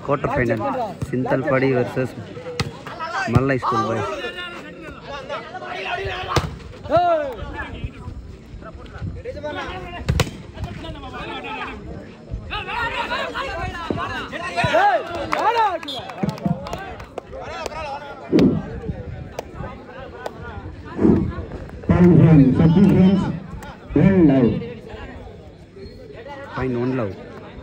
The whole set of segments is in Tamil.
quarter final Sintalpadi versus Mallai School boys. Point one, substitutions, one love. Point one love.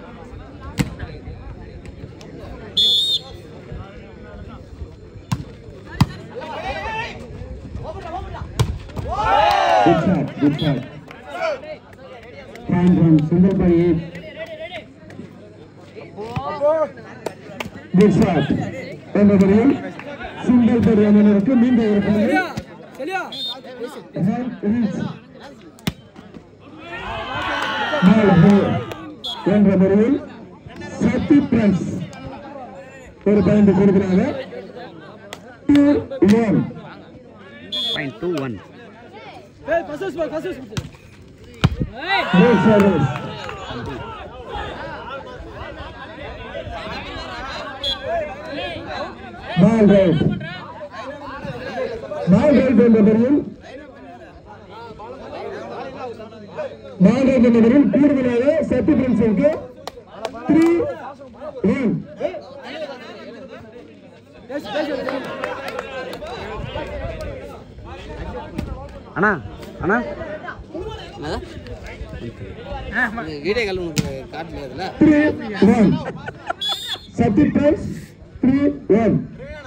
Good shot, good shot. Point one, Sundarpari eight. Good shot. என்ற முறையில் சுந்தர்பரி அணியினருக்கு மீண்டும் ஒரு புள்ளி. Hand reach. Ball four. என்ற முறையில் சத்தி பிரின்ஸ் ஒரு பாயிண்ட் கொடுக்கிறாங்க two one Point two one. Great service. Ball right. Ball right என்ற முறையில் ball right என்ற முறையில் கூடுதலாக சத்தி பிரின்ஸுக்கு த்ரீ ஒன் அண்ணா அண்ணா வீடியோ கால் உனக்கு காட்டல இதுல three one Sathi Prince three one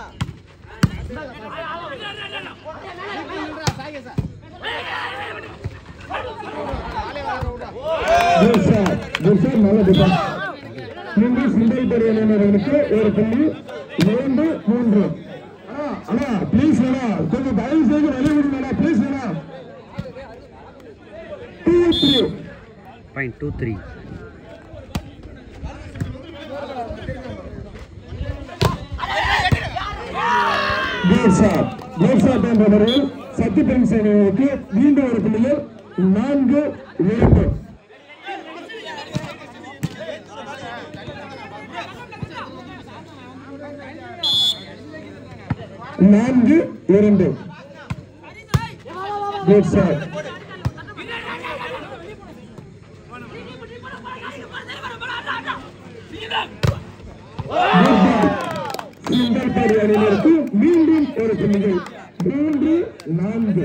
Good shot. Good shot. நல்ல defense. மூன்று சுண்டல் பரியனர்களுக்கு ஒரு புள்ளி இரண்டு மூன்று அண்ணா, அண்ணா ப்ளீஸ் அண்ணா கொஞ்சம் தயவு செய்து வெளியே விடுங்கண்ணா ப்ளீஸ் அண்ணா two three Point two three. Good shot good shot என்ற முறையில் சத்யபிரன் சேனைக்கு மீண்டும் ஒரு புள்ளியில் நான்கு இரண்டு நான்கு இரண்டு குட் ஷாட் சிங்கல் படி அணியினருக்கு மீண்டும் ஒரு புள்ளிகள் மூன்று நான்கு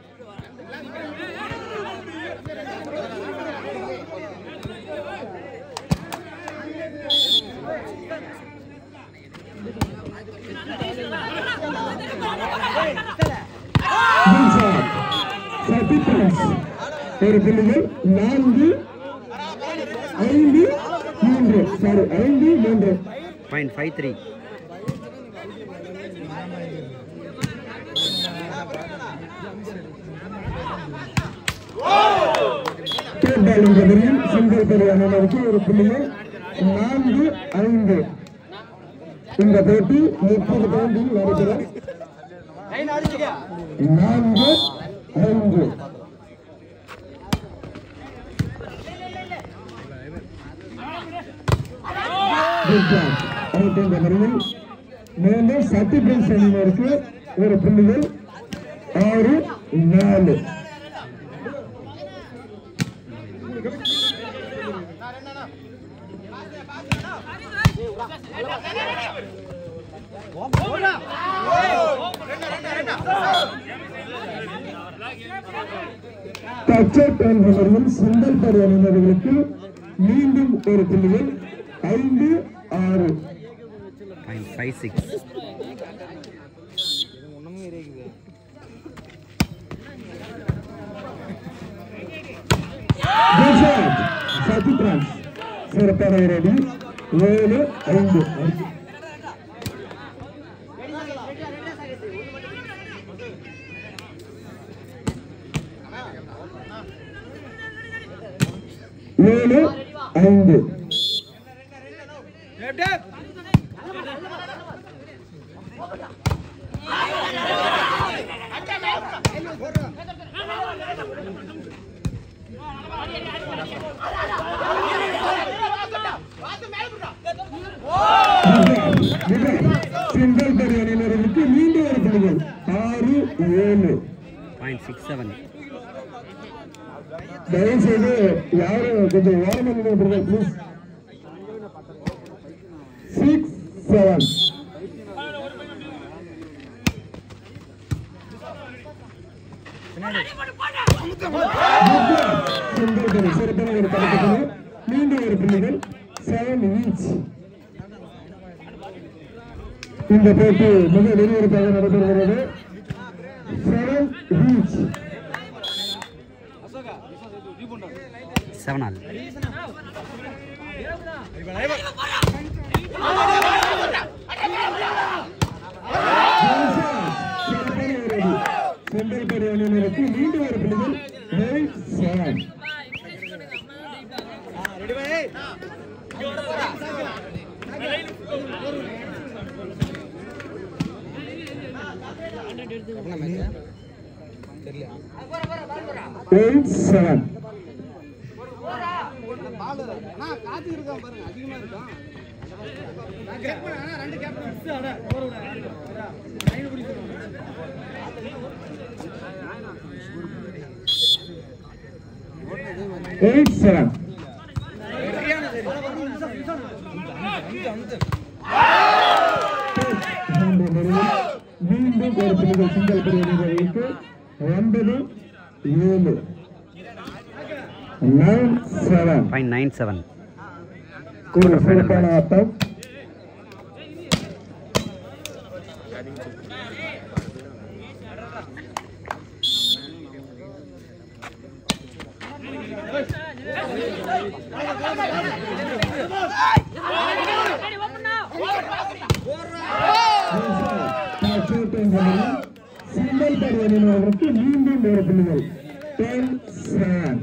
சர்டிபிகேட்ஸ் ஒரு புள்ளிகள் நான்கு ஐந்து மூன்று சாரி ஐந்து மூன்று Point five three. தேர்தல் என்ற முறையில் சிங்கல் படி அணியினருக்கு ஒரு புள்ளிகள் நான்கு ஐந்து இந்த போட்டி முப்பது பவுண்டில் நடைபெறும் நான்கு ஐந்து Good job. Out என்ற முறையில் மேலும் சத்தி பிரின்ஸ் அணியினருக்கு ஒரு புள்ளிகள் ஆறு நாலு டச்சப் என்ற முறையில் சுண்டல் படி அணியினர்களுக்கு மீண்டும் ஒரு புள்ளிகள் ஐந்து ஆறு Point five six. குஜராத் சதி பிரான்ஸ் சிறப்பான ஒரு அடி ஏழு ஐந்து ஏழு ஐந்து சிங்கிள் படி அணியினருக்கு மீண்டும் ஒரு புள்ளிகள் ஆறு ஏழு பாயிண்ட் சிக்ஸ் செவன் தயவு செய்து யாரும் கொஞ்சம் ஓரமாக நின்று ப்ளீஸ் சிக்ஸ் செவன் சிங்கிள் படி சிறப்பான ஒரு பதக்கத்தில் மீண்டும் ஒரு புள்ளிகள் செவன் ஈச் இந்த போட்டி மிக விறுவிறுப்பாக நடைபெறுகிறது seven each seven all central Padi அணியினருக்கு மீண்டும் ஒரு புள்ளிகள் எயிட் செவன் எயிட் செவன் காத்து இருக்கான் பாருங்க அதிகமா இருக்கான் ரெண்டு கேப்டன் எயிட் செவன் மீண்டும் ஒரு புள்ளிகள் சிங்கல் படி அணியினருக்கு ஒன்பது ஏழு nine seven point nine seven ஒரு சிறப்பான ஆட்டம் சிங்கல் படி அணியினருக்கு மீண்டும் ஒரு புள்ளிகள் ten seven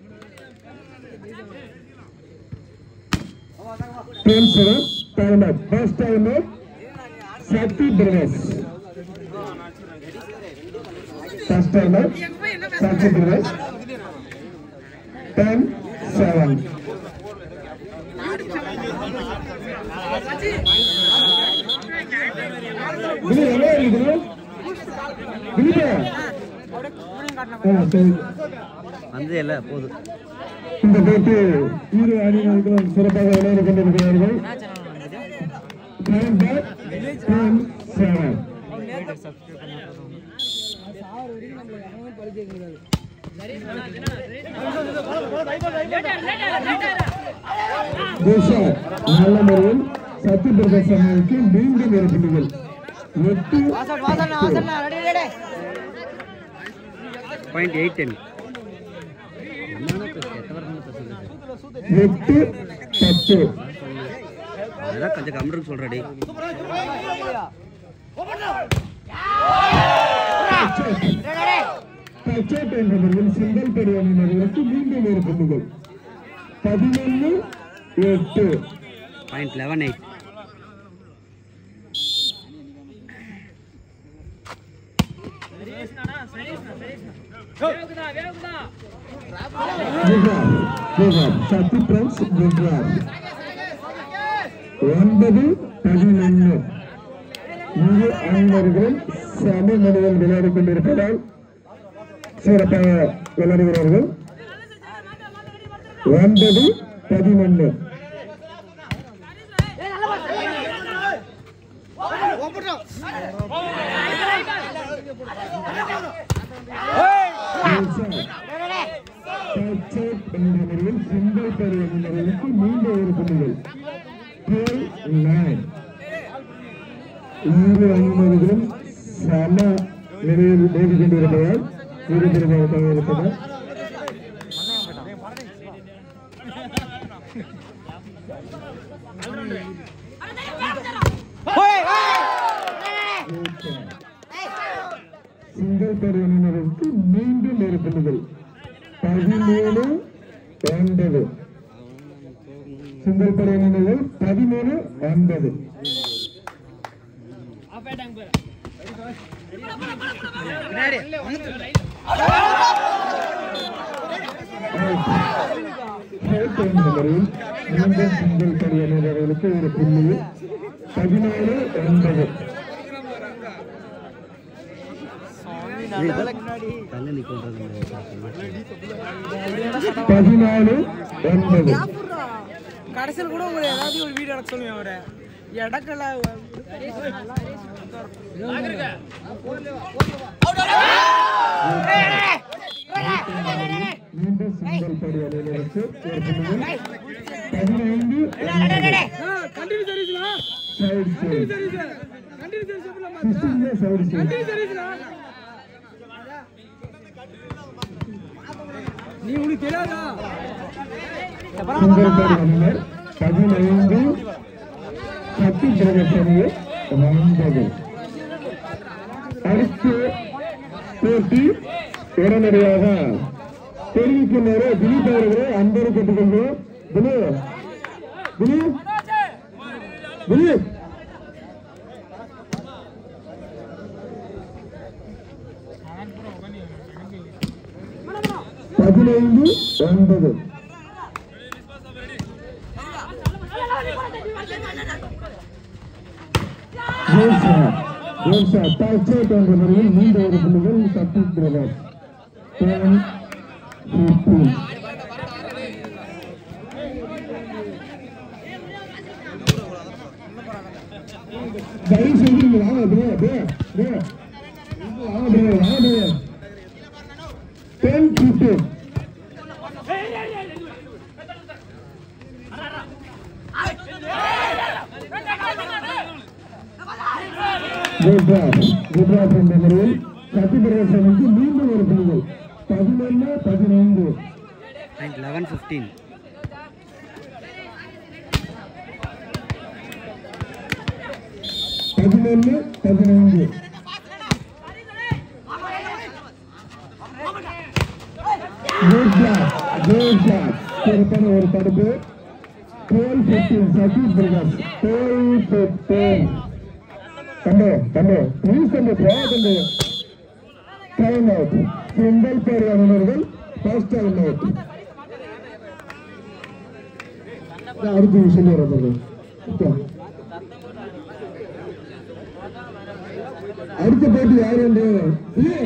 ten seven time up first time up Sakthi Brothers first time up Sakthi Brothers ten seven இது என்ன இருக்குது இது ஆ சரி வந்ததே இல்லை போதும் இந்த போட்டி இரு அணியினர்களும் சிறப்பாக விளையாடி கொண்டிருக்கிறார்கள் Time back, ten, seven. Tushar நல்ல முறையில் சத்ய பிரகாஷ் அணிக்கு மீண்டும் ஒரு புள்ளிகள் எட்டு பாயிண்ட் எயிட் டென் என்னென்ன பேசு எத்தனை வருஷம் பேசுறது எட்டு பத்து அதெல்லாம் கொஞ்சம் கம்மிருக்கு சொல்கிறடி பச்சேட் என்ற முறையில் சிங்கல் பெரிய அணியினர்களுக்கு மீண்டும் ஒரு புள்ளிகள் பதினொன்று எட்டு point eleven eight Gujarat Gujarat Sathi Prince Gujarat ஒன்பது பதினொன்று இரு அணியினர்களும் சம நிலையில் விளையாடி கொண்டிருப்பதால் சிறப்பாக விளையாடுகிறார்கள் ஒன்பது பதினொன்று சிங்கிள் பெரிய அணியினர்களுக்கு மீண்டும் ஒரு புள்ளிகள் டுவெல் நைன் இரு அணியினர்களும் சம நிலையில் மோதி கொண்டிருப்பதால் இரு திருமணமாக இருப்பதால் சிங்கிள் பெரிய அணியினருக்கு மீண்டும் ஒரு புள்ளிகள் பதிமூணு ஒன்பது சிங்கிள் பெரிய அணியினர்கள் பதிமூணு ஒன்பது மீண்டும் சிங்கிள் பெரிய அணியினர்களுக்கு ஒரு புள்ளி பதினாலு ஒன்பது தங்க நிற்கொண்டது பதினாலு ஒன்பது கடைசியில் கூட உங்களை ஏதாவது ஒரு வீடியோ எடுக்க சொல்லுவேன் அவரை இடக்கல மீண்டும் சிங்கல் படி அணியினருக்கு ஒரு புள்ளிகள் பதினைந்து ஒன்பது கண்டினியூ தெரியுதுல சைடு சைடு தெரியுது கண்டினியூ தெரியுது எப்படிலாம் சிக்ஸ்டீன் சைடு சைடு தெரியுதுல நீ உனக்கு தெரியாதா சிங்கல் படி அணியினர் பதினைந்து சக்தி பிரதேச அணியை ஒன்பது அடுத்து போட்டி உடனடியாக தெரிவிக்கின்ற திலீப் அவர்களை அன்போடு கேட்டுக்கொள்கிறோம் திலீப் திலீப் திலீப் பதினைந்து ஒன்பது ஜோசா ஜோசா டார்ச்சேட் என்ற முறையில் மூன்றாவது புள்ளிகள் சக்தி பிரதர் டென் ஃபிஃப்டீன் தயவு செய்து நீங்க வாங்க அப்படியே அப்படியே அப்படியே வாங்க அப்படியே வாங்க அப்படியே டென் ஃபிஃப்டீன் குஜராத் குஜராத் என்ற முறையில் சத்தியபிரதேசனுக்கு மீண்டும் ஒரு புள்ளிகள் பதினொன்று பதினைந்து பாயிண்ட் லெவன் ஃபிஃப்டீன் பதினொன்று பதினைந்து குஜராத் குஜராத் சிறப்பான ஒரு தடுப்பு twelve fifteen Satish Prakash twelve fifteen தம்பி தம்பி ப்ளீஸ் தம்பி போயா தம்பி டைம் அவுட் சிங்கிள் பேர் அணியினர்கள் ஃபர்ஸ்ட் டைம் அவுட் அடுத்த விஷயம் வரப்போகுது இப்போ அடுத்த போட்டி யார் என்று இல்லையே.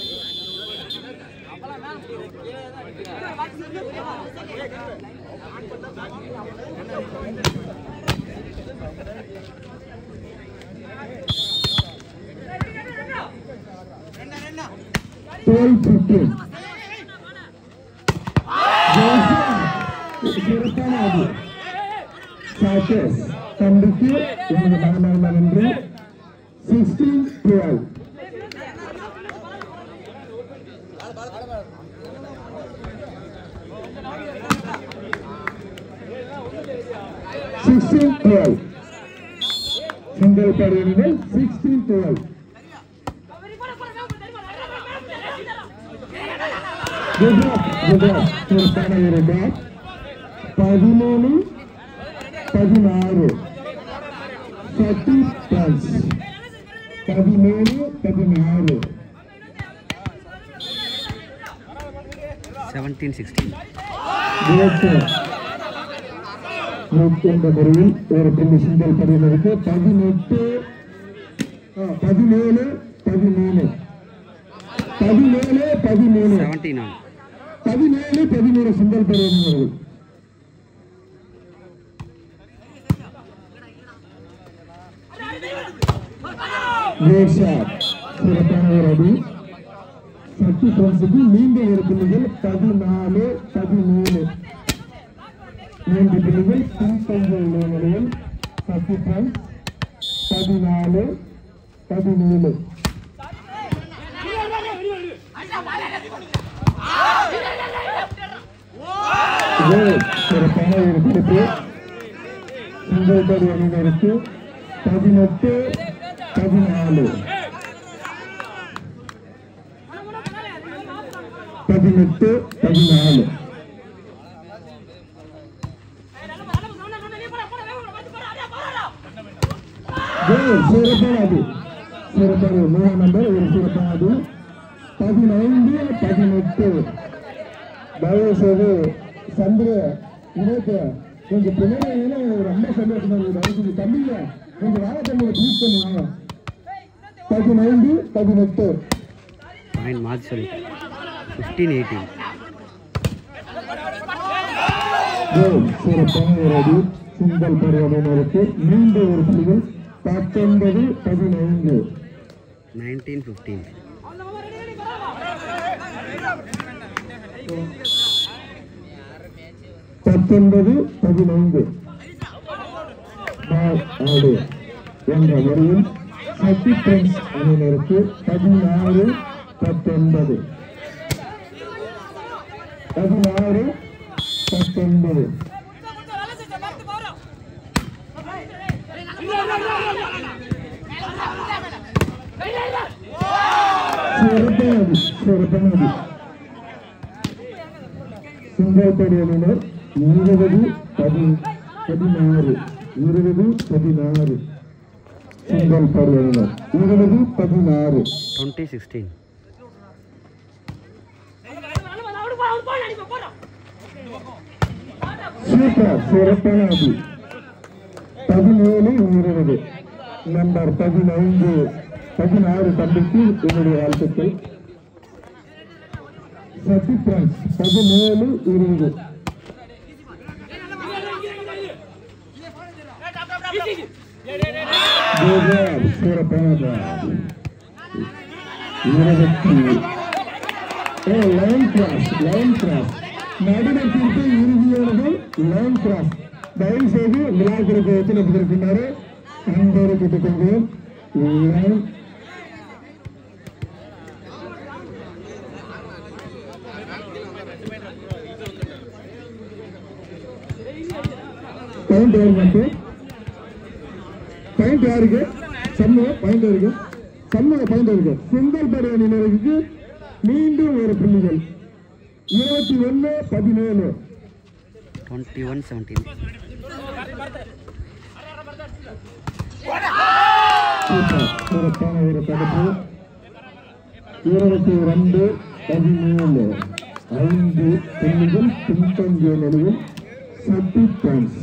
டுவெல் ஃபிஃப்டீன் சிறப்பான அது சாச்சஸ் தம்பிக்கு இந்த மகனாக என்று sixteen twelve sixteen twelve single படையினர் சிக்ஸ்டீன் டுவெல் குஜராத் குஜராத் சிறப்பான ஒரு பேட் பதிமூணு பதினாறு தேர்ட்டி பாயிண்ட்ஸ் பதிமூணு பதினாறு செவன்டீன் சிக்ஸ்டீன் என்ற முறையில் ஒரு புள்ளி சிங்கல் படையினருக்கு பதினெட்டு ஆ, பதினேழு பதிமூணு பதினேழு பதிமூணு செவன்டீன் ஆன் பதினேழு பதிமூணு சிங்கல் படையினர்கள் Great shot. சிறப்பான ஒரு அடி சக்தி பிரான்சுக்கு மீண்டும் ஒரு புள்ளிகள் பதினாலு பதிமூணு மூன்று புள்ளிகள் பின்தங்கிய நிலையில் சக்தி பிரான்ஸ் பதினாலு பதினேழு Great. சிறப்பான ஒரு குறிப்பு சிங்கிள் படி அணியினருக்கு பதினெட்டு பதினாலு பதினெட்டு பதினாலு கோல் சிறப்பான அது சிறப்பான மூணாம் நம்பர் ஒரு சிறப்பான அது பதினைந்து பதினெட்டு தயவு செய்து சந்திர இணைக்க கொஞ்சம் பின்னாடி ரொம்ப சந்தோஷமா இருக்கு தயவு செஞ்சு தம்பிங்க கொஞ்சம் வாங்க தம்பி ப்ளீஸ் பண்ணுவாங்க பதினைந்து பதினெட்டு பாயிண்ட் மாற்றி சொல்லிட்டேன் ஃபிஃப்டீன் எயிட்டீன் கோல் சிறப்பான ஒரு அடி சிங்கல் பருவமையினருக்கு மூன்று ஒரு புள்ளிகள் பத்தொன்பது பதினைந்து நைன்டீன் ஃபிஃப்டீன் பத்தொன்பது பதினைந்து பால் ஆடு என்ற முறையில் சட்டி பிரின்ஸ் அணியினருக்கு பதினாறு பத்தொன்பது பதினாறு பத்தொன்பது சிறப்பானது சிறப்பானது சிங்கப்படி அணியினர் இருபது பதி பதினாறு இருபது பதினாறு சிங்கல் படி அணியினர் இருபது பதினாறு டுவெண்ட்டி சிக்ஸ்டீன் சூப்பர் சிறப்பான அடி பதினேழு இருபது நம்பர் பதினைந்து பதினாறு தம்பிக்கு என்னுடைய வாழ்த்துக்கள் சத்தி பிரான்ஸ் பதினேழு இருபது கோபால் சிறப்பான இருபத்தி ஏ லைன் கிராஸ் லைன் கிராஸ் நடுநத்திற்கு இறுதியானது லைன் கிராஸ் தயவு செய்து விழாக்களுக்கு ஒத்துழைப்பதற்குமாறு அன்போடு கேட்டுக்கொள்கிறேன் லைன் பாயிண்ட் யாரு மட்டும் பாயிண்ட் யாருக்கு சண்முக பாயிண்ட் இருக்கு சண்முக பாயிண்ட் இருக்கு செங்கல் படை அணியினருக்கு மீண்டும் ஒரு புள்ளிகள் இருபத்தி ஒன்னு பதினேழு டுவெண்ட்டி ஒன் செவன்டீன் சூப்பர் சிறப்பான ஒரு தடுப்பு இருபத்தி ரெண்டு பதினேழு ஐந்து புள்ளிகள் பின்தங்கிய நிலையில் சட்டி பாயிண்ட்ஸ்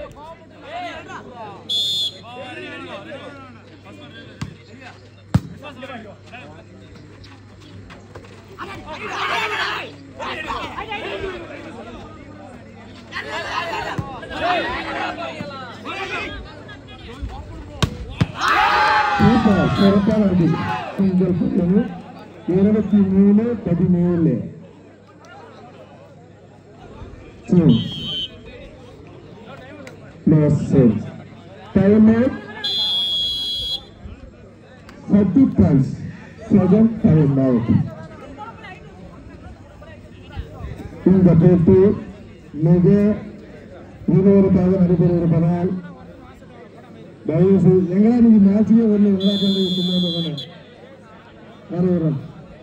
சூப்பர் சிறப்பான அடி உங்கள் பக்கம் இருபத்தி மூணு பதினேழு டைம் அவுட் சட்டி பாயிண்ட்ஸ் செகண்ட் டைம் அவுட் இந்த போட்டி மிக விறுவிறுப்பாக நடைபெறுவதால் தயவு செய்து எங்களா நீங்க மேட்சுக்கே வரல எங்களா கண்டு சும்மா இருந்தவன வர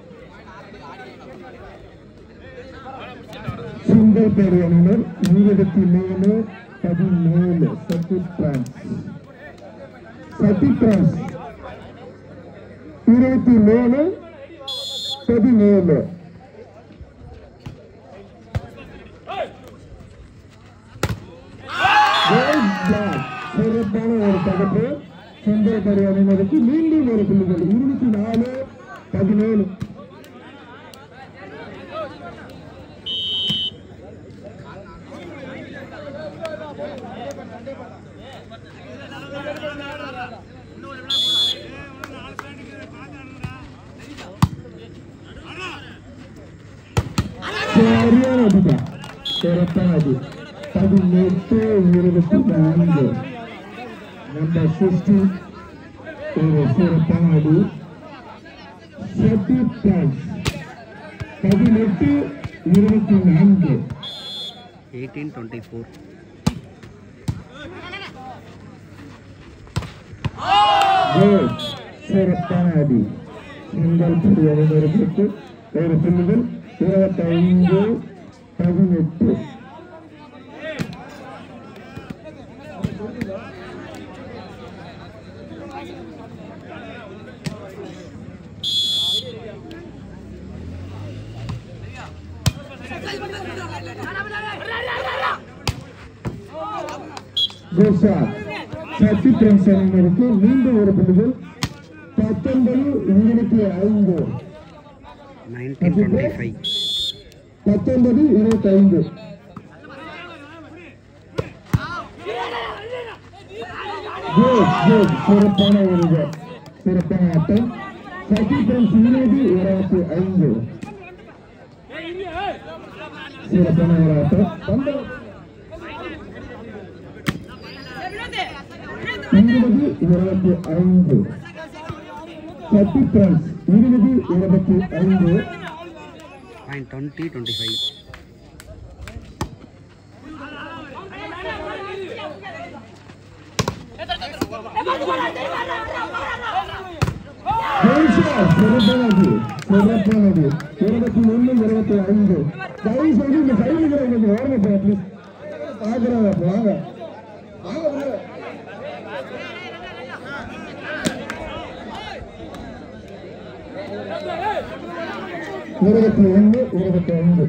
சுந்தர் பேரு அணியினர் இருபத்தி மூணு பதினேழு சத்தி பிரான்ஸ் சத்தி பிரான்ஸ் இருபத்தி மூணு பதினேழு Goal block. சிறப்பான ஒரு தகப்பு சுந்தரக்கரை அணியினருக்கு மீண்டும் ஒரு புள்ளிகள் இருபத்தி நாலு பதினேழு சரியான அடிதான் சிறப்பான அடி பதினெட்டு இருபத்தி நான்கு நம்பர் சிக்ஸ்டி ஒரு சிறப்பான அடி செட்டி பிளான்ஸ் பதினெட்டு இருபத்தி நான்கு எயிட்டீன் டுவெண்ட்டி ஃபோர் கோல் சிறப்பான அடி செங்கல் படி அணியினருக்கு ஒரு புள்ளிகள் இருபத்தைந்து பதினெட்டு Good shot. சக்தி பிரெண்ட்ஸ் அணியினருக்கு மீண்டும் ஒரு புள்ளிகள் பத்தொன்பது இருபத்தி ஐந்து நைன்டீன் டுவெண்ட்டி ஃபைவ் பத்தொன்பது இருபத்தி ஐந்து சிறப்பான ஒரு இது. சிறப்பான ஆட்டம் சக்தி பிரெண்ட்ஸ் இருபது இருபத்தி ஐந்து சிறப்பான ஒரு ஆட்டம் பந்தம் இருபது இருபத்தி ஐந்து சக்தி பிரெண்ட்ஸ் இருபது இருபத்தி ஐந்து பாயிண்ட் டுவெண்ட்டி டுவெண்ட்டி ஃபைவ் ஜெயிச்சா, சிறப்பானது சிறப்பானது இருபத்தி ஒண்ணு இருபத்தி ஐந்து தயவு செய்து இந்த கைவிகளை கொஞ்சம் ஓரமா போய் அட்லீஸ்ட் பாக்குறாங்க வாங்க வாங்க வாங்க இருபத்தி ஒண்ணு இருபத்தி ஐந்து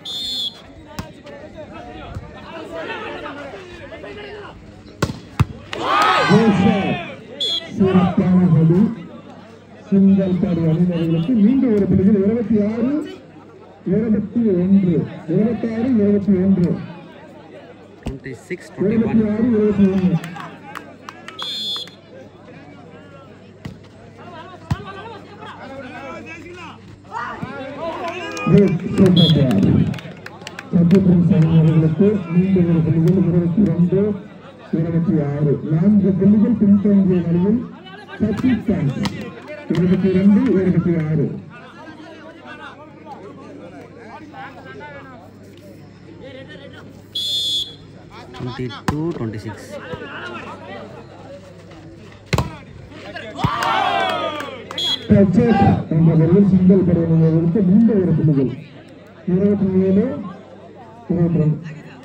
ஜெயிச்சா, சிறப்பான பலி சிங்கல் பாடி அணியினர்களுக்கு மீண்டும் ஒரு புள்ளிகள் இருபத்தி ஆறு இருபத்தி ஒன்று இருபத்தி ஆறு இருபத்தி ஒன்று டுவெண்ட்டி சிக்ஸ் டுவெண்ட்டி இருபத்தி ஒன் ஆறு இருபத்தி ஒன்று அணியினர்களுக்கு மீண்டும் ஒரு புள்ளிகள் இருபத்தி ரெண்டு இருபத்தி ஆறு நான்கு புள்ளிகள் பின்தங்கிய நிலையில் சச்சி சான்ஸ் இருபத்தி ரெண்டு இருபத்தி ஆறு டுவெண்ட்டி டூ டுவெண்ட்டி சிக்ஸ் பச்சேஸ் என்ற வரையில் சிங்கல் படையினருக்கு நீண்ட ஒரு புள்ளிகள் இருபத்தி ஏழு இருபத்தி ரெண்டு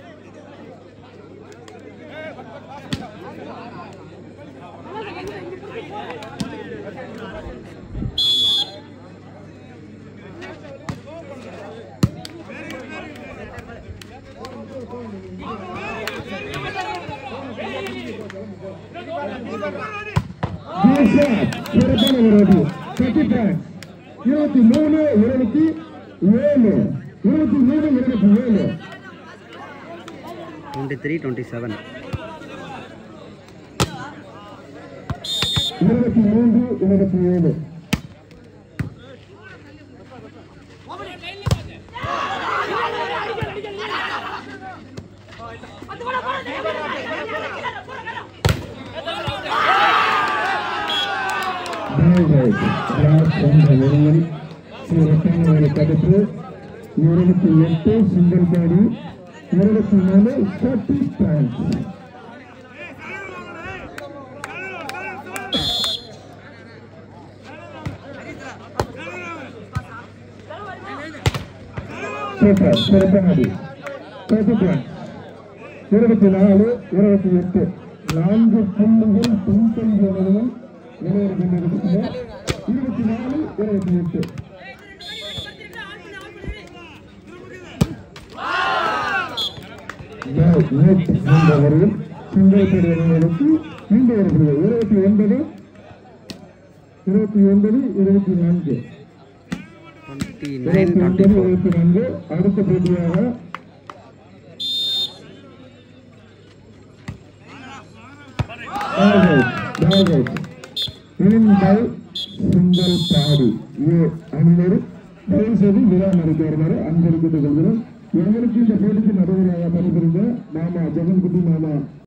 சிறப்பான ஒரு அடி கட்டிட்டேன் இருபத்தி மூணு இருபத்தி ஏழு இருபத்தி மூணு இருபத்தி ஏழு டுவெண்ட்டி த்ரீ டுவெண்ட்டி செவன் இருபத்தி மூன்று இருபத்தி ஏழு வெளியில் சிறப்பான ஒரு தடுப்பு இருபத்தி எட்டு சிங்கிள் பாடி இருபத்தி மூணு தேர்ட்டி பாயிண்ட்ஸ் சூப்பர் சிறப்பானது தேர்ட்டி பாயிண்ட்ஸ் இருபத்தி நாலு இருபத்தி எட்டு நான்கு புள்ளிகள் பின்தங்கிய நிலையில் விளையாடி கொண்டிருக்கின்றன இருபத்தி நாலு இருபத்தி எட்டு என்ற வரையில் சிங்கப்படி அணிகளுக்கு மீண்டும் ஒரு புள்ளி இருபத்தி ஒன்பது இருபத்தி ஒன்பது இருபத்தி நான்கு டுவெண்ட்டி நைன் இருபத்தி டுவெண்ட்டி ஒன்பது ஃபோர் இருபத்தி நான்கு அடுத்த போட்டியாக சிங்கல் பாடி ஏ அணிவர் தயவு செய்து விழா நடத்தி வருமாறு அன்பளித்துக் கொள்கிறோம் எங்களுக்கு இந்த போட்டிக்கு நடுவராக பணிபுரிந்த மாமா ஜெகன்குட்டி மாமா